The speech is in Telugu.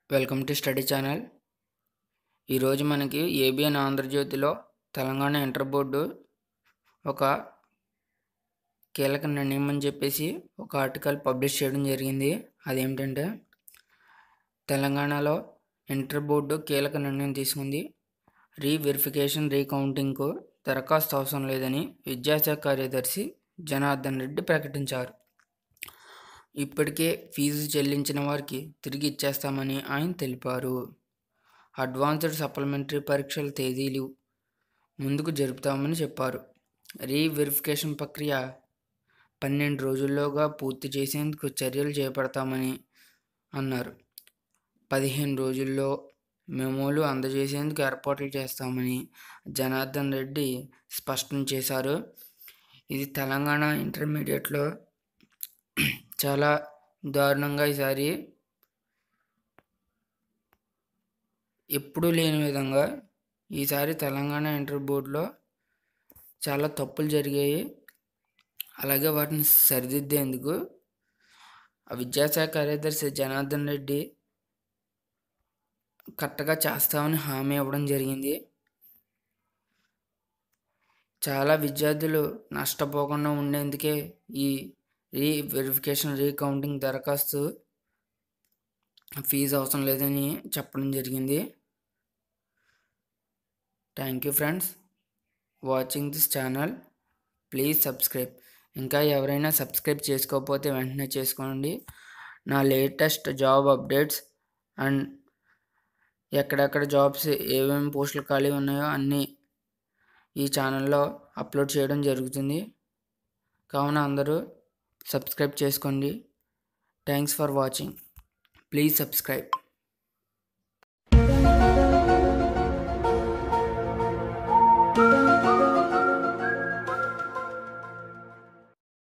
వెల్కమ్ టు స్టడీ ఛానల్ ఈరోజు మనకి ఏబిఎన్ ఆంధ్రజ్యోతిలో తెలంగాణ ఇంటర్ బోర్డు ఒక కీలక నిర్ణయం అని చెప్పేసి ఒక ఆర్టికల్ పబ్లిష్ చేయడం జరిగింది అదేమిటంటే తెలంగాణలో ఇంటర్ బోర్డు కీలక నిర్ణయం తీసుకుంది రీవెరిఫికేషన్ రీకౌంటింగ్కు దరఖాస్తు అవసరం లేదని విద్యాశాఖ కార్యదర్శి జనార్దన్ రెడ్డి ప్రకటించారు ఇప్పటికే ఫీజు చెల్లించిన వారికి తిరిగి ఇచ్చేస్తామని ఆయన తెలిపారు అడ్వాన్స్డ్ సప్లిమెంటరీ పరీక్షల తేదీలు ముందుకు జరుపుతామని చెప్పారు రీవెరిఫికేషన్ ప్రక్రియ పన్నెండు రోజుల్లోగా పూర్తి చేసేందుకు చర్యలు చేపడతామని అన్నారు పదిహేను రోజుల్లో మెమోలు అందజేసేందుకు ఏర్పాట్లు చేస్తామని జనార్దన్ రెడ్డి స్పష్టం చేశారు ఇది తెలంగాణ ఇంటర్మీడియట్లో చాలా దారుణంగా ఈసారి ఎప్పుడూ లేని విధంగా ఈసారి తెలంగాణ ఇంటర్ బోర్డులో చాలా తప్పులు జరిగాయి అలాగే వాటిని సరిదిద్దేందుకు ఆ విద్యాశాఖ కార్యదర్శి జనార్దన్ రెడ్డి కరెక్ట్గా చేస్తామని హామీ ఇవ్వడం జరిగింది చాలా విద్యార్థులు నష్టపోకుండా ఉండేందుకే ఈ రీ వెరిఫికేషన్ రీకౌంటింగ్ దరఖాస్తు ఫీజు అవసరం లేదని చెప్పడం జరిగింది thank you friends watching this channel please subscribe ఇంకా ఎవరైనా సబ్స్క్రైబ్ చేసుకోకపోతే వెంటనే చేసుకోండి నా లేటెస్ట్ జాబ్ అప్డేట్స్ అండ్ ఎక్కడెక్కడ జాబ్స్ ఏమేమి పోస్టులు ఖాళీ ఉన్నాయో అన్నీ ఈ ఛానల్లో అప్లోడ్ చేయడం జరుగుతుంది కావున అందరూ సబ్స్క్రైబ్ చేసుకోండి thanks for watching please subscribe